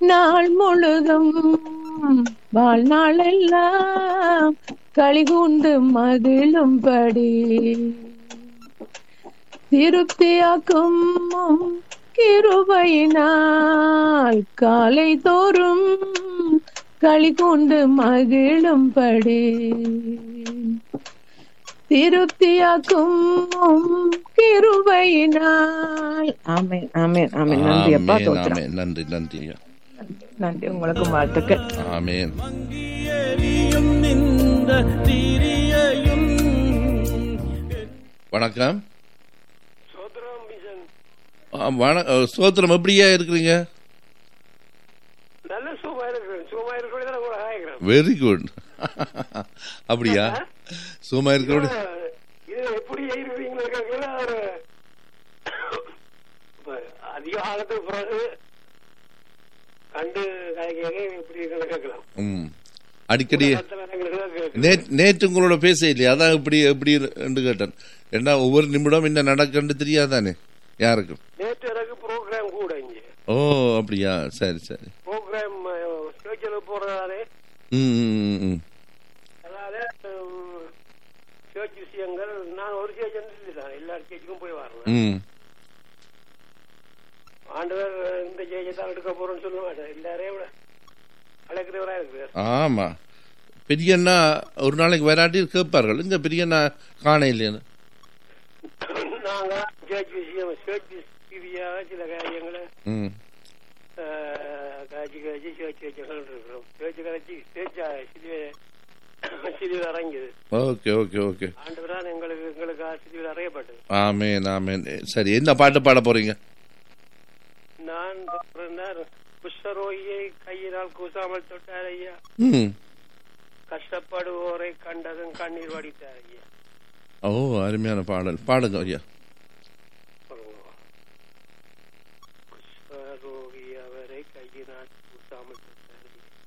நாள் முழுதும் வாழ்நாளெல்லாம் களிகூண்டு மகிழும்படி திருப்தியாக்கும் உம் கிருபையினால் காலை தோறும் களிகூண்டு மகிழும்படி திருப்தியாக்கும் உம் கிருபையினால் ஆமென் ஆமென் ஆமென் நன்றி அப்பா ஆமென், தோத்திரம் ஆமென். நன்றி நன்றி ஐயா. நன்றி உங்களுக்கும் வாழ்த்துக்கள் ஆமென் மங்கியெறியும் நின்ற திரியையும் வணக்கம் சோதரம் மிஷன் ஆ, வண- அ, ஸ்தோத்திரம் எப்படியா இருக்கிறீங்க நல்ல சுகமா இருக்கிறேன் சுகமா இருக்கிறது கூட ஆகிறேன் வெரி குட் அப்படியா சும்மா இருக்கிறோட இது எப்படி இருக்கிறீங்களா கேட்கல ஒரு இப்ப அதிக காலத்துக்கு பிறகு கண்டு கலைஞரே எப்படி இருக்கிறது கேட்கலாம் ம் அடிக்கடி மத்த நேரங்களுக்கு கேட்கலாம். நேற்று நேற்று உங்களோட பேச இல்லையா அதான் இப்படி எப்படி என்று கேட்டேன் ஏன்னா ஒவ்வொரு நிமிடம் என்ன நடக்குன்னு தெரியாதானே யாருக்கும் நேற்று எனக்கு ப்ரோக்ராம் கூட இங்க ஓ அப்படியா சரி சரி ப்ரோக்ராம் சேர்ச்சில் போறதாலே ம் ம், ம், ம் அதாவது சேர்ச் விஷயங்கள் நான் ஒரு சேர்ச் தான் எல்லா சேர்ச்சுக்கும் போய் வரேன் ம் ஆண்டவர் இந்த ஜெயிச்சை தான் எடுக்க போறோம்னு சொல்ல மாட்டேன் எல்லாரையும் விட அழைக்கிறவரா இருக்கிறார் ஆமா பெரியண்ணா ஒரு நாளைக்கு வராட்டி கேட்பார்கள் இங்க பெரியண்ணா காண இல்லைன்னு நாங்க சேர்ச் விஷயம் சேர்ச் ரீதியாக சில காரியங்களை ம் அஹ், காய்ச்சி காய்ச்சி சேர்ச் வச்சுகள் இருக்கிறோம் சேர்ச்சு கரைச்சி சேர்ச்சா சிலுவை சிலுவை இறங்கியது ஓகே ஓகே ஓகே ஆண்டவரால் எங்களுக்கு எங்களுக்கு சிலுவை அறையப்பட்டது ஆமேன் ஆமேன் சரி என்ன பாட்டு பாட போறீங்க நான் பிறந்தார் குஷ்டரோகியை கையினால் கூசாமல் தொட்டார் ஐயா ம் கஷ்டப்படுவோரை கண்டதும் கண்ணீர் வடித்தார் ஐயா ஓ அருமையான பாடல் பாடுங்க ஐயா குஷ்டரோகி அவரை கையினால் கூசாமல் தொட்டார்